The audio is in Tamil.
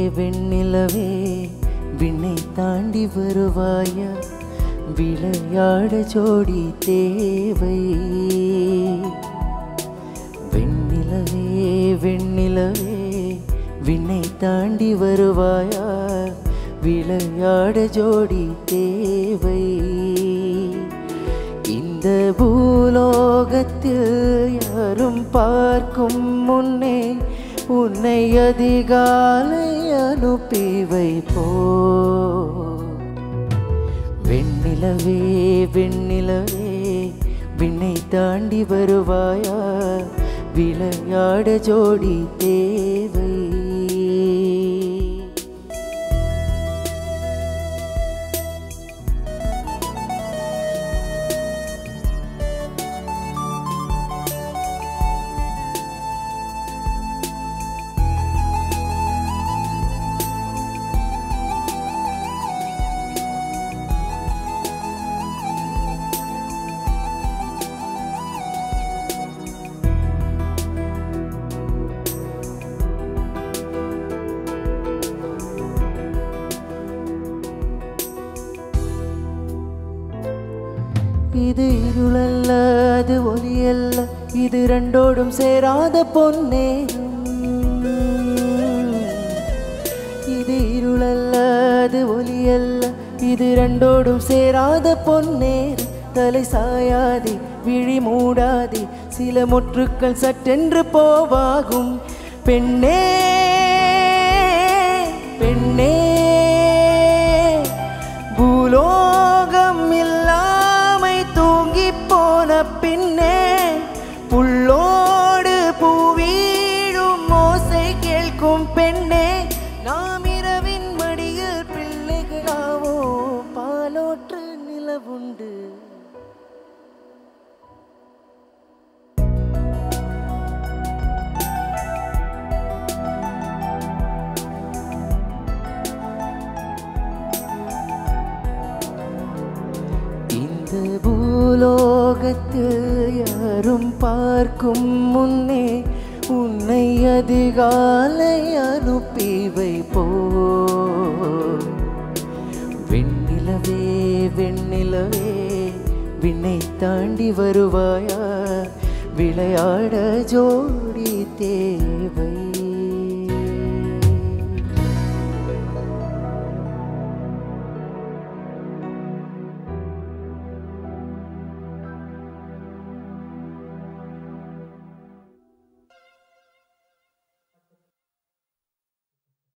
வெண்ணிலவே விண்ணை தாண்டி வருவாயா விளையாட ஜோடி தேவை வெண்ணிலவே வெண்ணிலவே விண்ணை தாண்டி வருவாயா விளையாட ஜோடி தேவை இந்த பூலோகத்தில் யாரும் பார்க்கும் முன்னே உன்னை அதிகாலை அனுப்பி வைப்போ வெண்ணிலவே வெண்ணிலவே விண்ணை தாண்டி வருவாயா விளையாட ஜோடி தேவை இது இருளல்ல அது ஒளியல்ல இது ரெண்டோடும் சேராத பொன்னேரும் இது இருளல்ல அது ஒளியல்ல இது ரெண்டோடும் சேராத பொன்னேர் தலை சாயாதே விழி மூடாதே சில முற்றுக்கள் சட்டென்று போவாகும் பெண்ணே பெண்ணே பூலோகம் இல்லாமை தூங்கி போன பின்னே புல்லோடு பூவீழும் ஓசை கேட்கும் பெண்ணே நாம் இரவின் மடியில் பிள்ளைகளாவோ பாலோற்று நிலவுண்டு இந்த பூலோகத்தில் யாரும் பார்க்கும் முன்னே உன்னை அதிகாலை அனுப்பி வைப்போ வெண்ணிலவே வெண்ணிலவே விண்ணை தாண்டி வருவாயா விளையாட ஜோடி தேவை